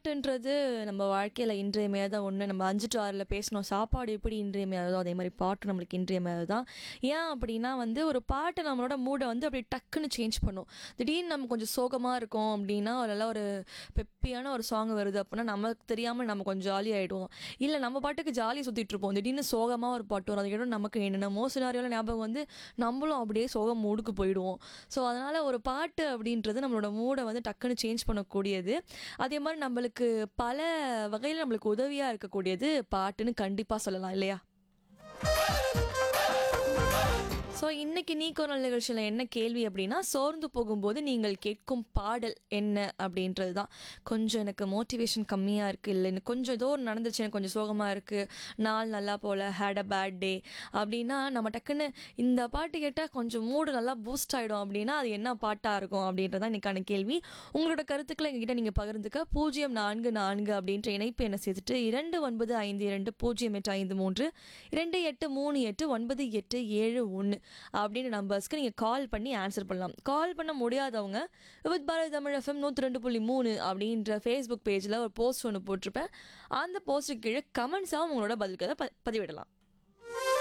பாட்டுன்றது நம்ம வாழ்க்கையில் இன்றியமையாத ஒன்று நம்ம அஞ்சு டு ஆறில் பேசணும் சாப்பாடு எப்படி இன்றியமையாதோ அதே மாதிரி பாட்டு நம்மளுக்கு இன்றியமையாதது தான் ஏன் அப்படின்னா வந்து ஒரு பாட்டு நம்மளோட மூடை வந்து அப்படி டக்குன்னு சேஞ்ச் பண்ணும் திடீர்னு நம்ம கொஞ்சம் சோகமாக இருக்கோம் அப்படின்னா அதெல்லாம் ஒரு பெப்பியான ஒரு சாங் வருது அப்படின்னா நமக்கு தெரியாமல் நம்ம கொஞ்சம் ஜாலி ஆகிடுவோம் இல்லை நம்ம பாட்டுக்கு ஜாலி சுற்றிட்டு இருப்போம் திடீர்னு சோகமாக ஒரு பாட்டு வரும் அது கேட்டோம் நமக்கு என்னென்னமோ சினாரியோவில் ஞாபகம் வந்து நம்மளும் அப்படியே சோகம் மூடுக்கு போயிடுவோம் ஸோ அதனால் ஒரு பாட்டு அப்படின்றது நம்மளோட மூடை வந்து டக்குன்னு சேஞ்ச் பண்ணக்கூடியது அதே மாதிரி நம்மளுக்கு பல வகையில் நம்மளுக்கு உதவியாக இருக்கக்கூடியது பாட்டுன்னு கண்டிப்பாக சொல்லலாம் இல்லையா ஸோ இன்னைக்கு நீ குரல் நிகழ்ச்சியில் என்ன கேள்வி அப்படின்னா சோர்ந்து போகும்போது நீங்கள் கேட்கும் பாடல் என்ன அப்படின்றது தான் கொஞ்சம் எனக்கு மோட்டிவேஷன் கம்மியாக இருக்குது இல்லை எனக்கு கொஞ்சம் ஏதோ ஒரு நடந்துச்சு எனக்கு கொஞ்சம் சோகமாக இருக்குது நாள் நல்லா போல ஹேட் அ பேட் டே அப்படின்னா நம்ம டக்குன்னு இந்த பாட்டு கேட்டால் கொஞ்சம் மூடு நல்லா பூஸ்ட் ஆகிடும் அப்படின்னா அது என்ன பாட்டாக இருக்கும் அப்படின்றதான் இன்னைக்கான கேள்வி உங்களோட கருத்துக்களை எங்ககிட்ட நீங்கள் பகிர்ந்துக்க பூஜ்ஜியம் நான்கு நான்கு அப்படின்ற இணைப்பு என்ன சேர்த்துட்டு இரண்டு ஒன்பது ஐந்து இரண்டு பூஜ்ஜியம் எட்டு ஐந்து மூன்று இரண்டு எட்டு மூணு எட்டு ஒன்பது எட்டு ஏழு ஒன்று அப்படின்னு நம்பர்ஸ்க்கு நீங்கள் கால் பண்ணி ஆன்சர் பண்ணலாம் கால் பண்ண முடியாதவங்க வித் பாரதி தமிழ் எஃப்எம் நூற்றி ரெண்டு புள்ளி மூணு அப்படின்ற ஃபேஸ்புக் பேஜில் ஒரு போஸ்ட் ஒன்று போட்டிருப்பேன் அந்த போஸ்ட்டுக்கு கீழே கமெண்ட்ஸாகவும் உங்களோட பதில்களை ப பதிவிடலாம்